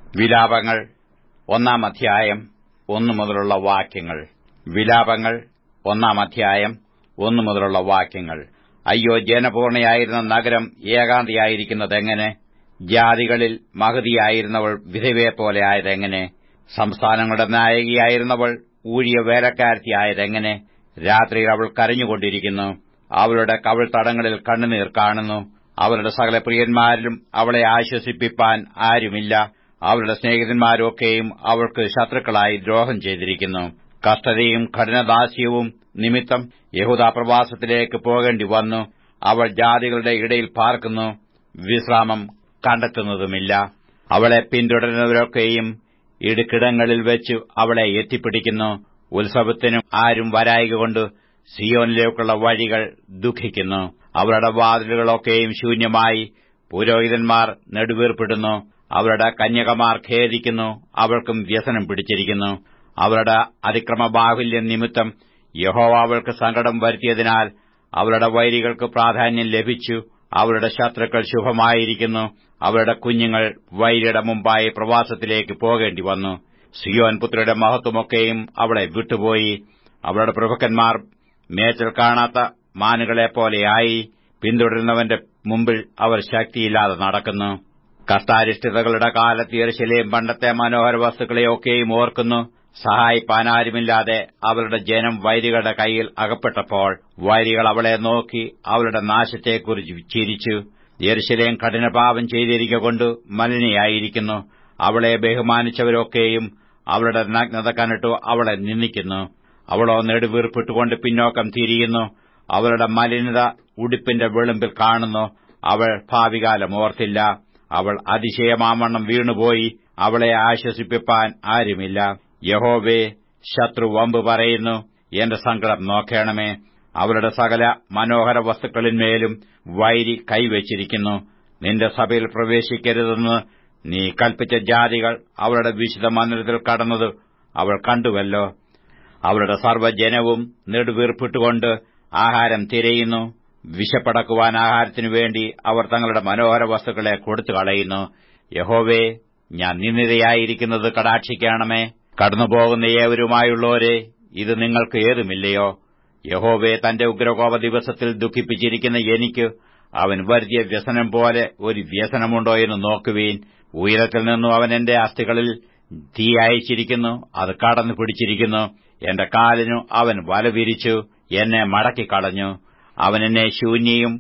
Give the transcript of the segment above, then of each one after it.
വിലാപങ്ങൾ ഒന്നാം അധ്യായം ഒന്നു മുതലുള്ള വാക്യങ്ങൾ വിലാപങ്ങൾ ഒന്നാം അധ്യായം ഒന്നു മുതലുള്ള വാക്യങ്ങൾ അയ്യോ ജനപൂർണയായിരുന്ന നഗരം ഏകാന്തിയായിരിക്കുന്നതെങ്ങനെ ജാതികളിൽ മഹതിയായിരുന്നവൾ വിധവയെപ്പോലെ ആയതെങ്ങനെ സംസ്ഥാനങ്ങളുടെ നായകിയായിരുന്നവൾ ഊഴിയ വേലക്കാരത്തിയായതെങ്ങനെ രാത്രിയിൽ അവൾ കരഞ്ഞുകൊണ്ടിരിക്കുന്നു അവളുടെ കവിൾത്തടങ്ങളിൽ കണ്ണുനീർ കാണുന്നു അവരുടെ സകല പ്രിയന്മാരിലും അവളെ ആശ്വസിപ്പിപ്പാൻ ആരുമില്ല അവളുടെ സ്നേഹിതന്മാരൊക്കെയും അവൾക്ക് ശത്രുക്കളായി ദ്രോഹം ചെയ്തിരിക്കുന്നു കഷ്ടതയും കഠിനദാസ്യവും നിമിത്തം യഹൂദ പ്രവാസത്തിലേക്ക് പോകേണ്ടി വന്നു അവൾ ജാതികളുടെ ഇടയിൽ പാർക്കുന്നു വിശ്രാമം കണ്ടെത്തുന്നതുമില്ല അവളെ പിന്തുടരുന്നവരൊക്കെയും ഇടുക്കിടങ്ങളിൽ വെച്ച് അവളെ എത്തിപ്പിടിക്കുന്നു ഉത്സവത്തിനും ആരും വരായികൊണ്ട് സിയോനിലേക്കുള്ള വഴികൾ ദുഃഖിക്കുന്നു അവരുടെ വാതിലുകളൊക്കെയും ശൂന്യമായി പുരോഹിതന്മാർ നെടുവീർപ്പിടുന്നു അവരുടെ കന്യകമാർ ഖേദിക്കുന്നു അവൾക്കും വ്യസനം പിടിച്ചിരിക്കുന്നു അവരുടെ അതിക്രമബാഹുല്യം നിമിത്തം യഹോവ അവൾക്ക് സങ്കടം വരുത്തിയതിനാൽ അവരുടെ വൈരികൾക്ക് പ്രാധാന്യം ലഭിച്ചു അവരുടെ ശത്രുക്കൾ ശുഭമായിരിക്കുന്നു അവരുടെ കുഞ്ഞുങ്ങൾ വൈരിയുടെ മുമ്പായി പ്രവാസത്തിലേക്ക് പോകേണ്ടി വന്നു സിയോൻ പുത്രിയുടെ മഹത്വമൊക്കെയും അവളെ വിട്ടുപോയി അവളുടെ പ്രഭുക്കന്മാർ മേച്ചൽ കാണാത്ത മാനുകളെപ്പോലെയായി പിന്തുടരുന്നവന്റെ മുമ്പിൽ അവർ ശക്തിയില്ലാതെ നടക്കുന്നു കഷ്ടാരിഷ്ഠിതകളുടെ കാലത്ത് യെരുശലേം പണ്ടത്തെ മനോഹര വസ്തുക്കളെയൊക്കെയും ഓർക്കുന്നു സഹായിപ്പാനാരുമില്ലാതെ അവരുടെ ജനം വൈരികളുടെ കൈയിൽ അകപ്പെട്ടപ്പോൾ വൈരികൾ അവളെ നോക്കി അവളുടെ നാശത്തെക്കുറിച്ച് ചിരിച്ചു യെരുശലേം കഠിനപാപം ചെയ്തിരിക്കൊണ്ട് മലിനയായിരിക്കുന്നു അവളെ ബഹുമാനിച്ചവരൊക്കെയും അവളുടെ നഗ്നത കണ്ടിട്ടു അവളെ നിന്ദിക്കുന്നു അവളോ നെടുവീർപ്പിട്ടുകൊണ്ട് പിന്നോക്കം തിരിയുന്നു അവളുടെ മലിനത ഉടുപ്പിന്റെ വെളുമ്പിൽ കാണുന്നു അവൾ ഭാവികാലം ഓർത്തില്ല അവൾ അതിശയമാമണ്ണം വീണുപോയി അവളെ ആശ്വസിപ്പിപ്പാൻ ആരുമില്ല യഹോവേ ശത്രു വമ്പ് പറയുന്നു എന്റെ സങ്കടം നോക്കേണമേ അവരുടെ സകല മനോഹര വസ്തുക്കളിന്മേലും വൈരി കൈവച്ചിരിക്കുന്നു നിന്റെ സഭയിൽ പ്രവേശിക്കരുതെന്ന് നീ കൽപ്പിച്ച ജാതികൾ അവരുടെ വിശുദ്ധ മന്ദിരത്തിൽ കടന്നത് അവൾ കണ്ടുവല്ലോ അവരുടെ സർവ്വജനവും നെടുവീർപ്പിട്ടുകൊണ്ട് ആഹാരം തിരയുന്നു വിശപ്പടക്കുവാൻ ആഹാരത്തിനു വേണ്ടി അവർ തങ്ങളുടെ മനോഹര വസ്തുക്കളെ കൊടുത്തു കളയുന്നു യഹോവേ ഞാൻ നിന്ദിതയായിരിക്കുന്നത് കടാക്ഷിക്കണമേ കടന്നുപോകുന്ന ഏവരുമായുള്ളവരെ ഇത് നിങ്ങൾക്ക് ഏതുമില്ലയോ യഹോവേ തന്റെ ഉഗ്രകോപ ദിവസത്തിൽ ദുഃഖിപ്പിച്ചിരിക്കുന്ന എനിക്ക് അവൻ വരുത്തിയ വ്യസനം പോലെ ഒരു വ്യസനമുണ്ടോ എന്ന് നോക്കുവീൻ ഉയരത്തിൽ നിന്നും അവൻ എന്റെ അസ്ഥികളിൽ തീ അയച്ചിരിക്കുന്നു അത് കടന്നു പിടിച്ചിരിക്കുന്നു എന്റെ കാലിനു അവൻ വല വിരിച്ചു എന്നെ മടക്കിക്കളഞ്ഞു അവൻ എന്നെ ശൂന്യയും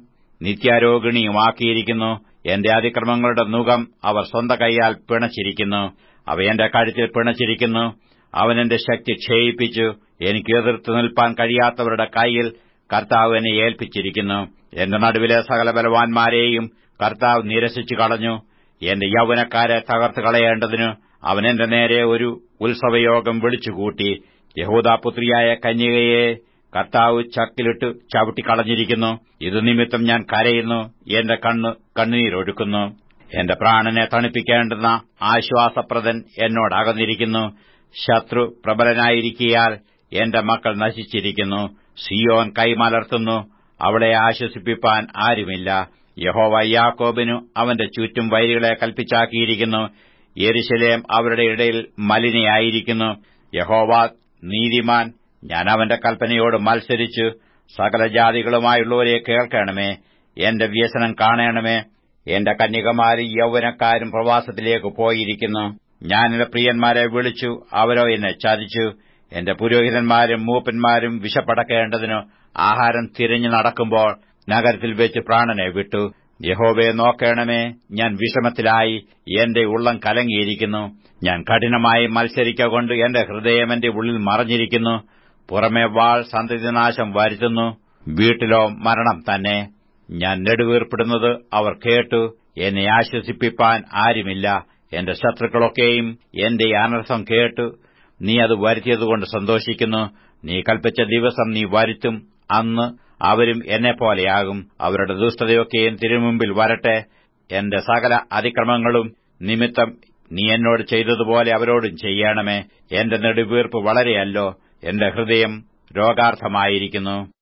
നിത്യാരോഗിണിയുമാക്കിയിരിക്കുന്നു എന്റെ അതിക്രമങ്ങളുടെ മുഖം അവർ സ്വന്ത കൈയാൽ പിണച്ചിരിക്കുന്നു അവ എന്റെ കഴുത്തിൽ പിണച്ചിരിക്കുന്നു അവൻ എന്റെ ശക്തി ക്ഷയിപ്പിച്ചു എനിക്ക് എതിർത്ത് നിൽപ്പാൻ കഴിയാത്തവരുടെ കൈയിൽ കർത്താവ് എന്നെ ഏൽപ്പിച്ചിരിക്കുന്നു എന്റെ നടുവിലെ സകല ബലവാന്മാരെയും കർത്താവ് നിരസിച്ചു കളഞ്ഞു എന്റെ യൗവനക്കാരെ തകർത്ത് കളയേണ്ടതിന് അവൻ എന്റെ നേരെ ഒരു ഉത്സവയോഗം വിളിച്ചുകൂട്ടി യഹൂദാപുത്രിയായ കന്യകയെ കർത്താവ് ചക്കിലിട്ട് ചവിട്ടിക്കളഞ്ഞിരിക്കുന്നു ഇത് നിമിത്തം ഞാൻ കരയുന്നു എന്റെ കണ്ണ് കണ്ണുനീരൊഴുക്കുന്നു എന്റെ പ്രാണനെ തണുപ്പിക്കേണ്ടുന്ന ആശ്വാസപ്രദൻ എന്നോടകന്നിരിക്കുന്നു ശത്രു പ്രബലനായിരിക്കിയാൽ എന്റെ മക്കൾ നശിച്ചിരിക്കുന്നു സിയോൻ കൈമലർത്തുന്നു അവളെ ആശ്വസിപ്പിപ്പാൻ ആരുമില്ല യഹോവ യാക്കോബിനു അവന്റെ ചുറ്റും വൈരികളെ കൽപ്പിച്ചാക്കിയിരിക്കുന്നു യെരുശലേം അവരുടെ ഇടയിൽ മലിനയായിരിക്കുന്നു യഹോവ നീതിമാൻ ഞാൻ അവന്റെ കൽപ്പനയോട് മത്സരിച്ചു സകല ജാതികളുമായുള്ളവരെ കേൾക്കണമേ എന്റെ വ്യസനം കാണണമേ എന്റെ കന്യകമാരും യൗവനക്കാരും പ്രവാസത്തിലേക്ക് പോയിരിക്കുന്നു ഞാൻ എന്റെ പ്രിയന്മാരെ വിളിച്ചു അവരോ എന്നെ ചതിച്ചു എന്റെ പുരോഹിതന്മാരും മൂപ്പന്മാരും വിശപ്പടക്കേണ്ടതിനു ആഹാരം തിരഞ്ഞു നടക്കുമ്പോൾ നഗരത്തിൽ വെച്ച് പ്രാണനെ വിട്ടു യഹോവയെ നോക്കേണമേ ഞാൻ വിഷമത്തിലായി എന്റെ ഉള്ളം കലങ്ങിയിരിക്കുന്നു ഞാൻ കഠിനമായി മത്സരിക്കൊണ്ട് എന്റെ ഹൃദയം എന്റെ ഉള്ളിൽ മറഞ്ഞിരിക്കുന്നു പുറമെ വാൾ സന്തതിനാശം വരുത്തുന്നു വീട്ടിലോ മരണം തന്നെ ഞാൻ നെടുവീർപ്പെടുന്നത് അവർ കേട്ടു എന്നെ ആശ്വസിപ്പിപ്പാൻ ആരുമില്ല എന്റെ ശത്രുക്കളൊക്കെയും എന്റെ അനർത്ഥം കേട്ടു നീ അത് വരുത്തിയതുകൊണ്ട് സന്തോഷിക്കുന്നു നീ കൽപ്പിച്ച ദിവസം നീ വരുത്തും അന്ന് അവരും എന്നെപ്പോലെയാകും അവരുടെ ദുഷ്ടതയൊക്കെയും തിരുമുമ്പിൽ വരട്ടെ എന്റെ സകല അതിക്രമങ്ങളും നിമിത്തം നീ എന്നോട് ചെയ്തതുപോലെ അവരോടും ചെയ്യണമേ എന്റെ നെടുവീർപ്പ് വളരെയല്ലോ എന്റെ ഹൃദയം രോഗാർത്ഥമായിരിക്കുന്നു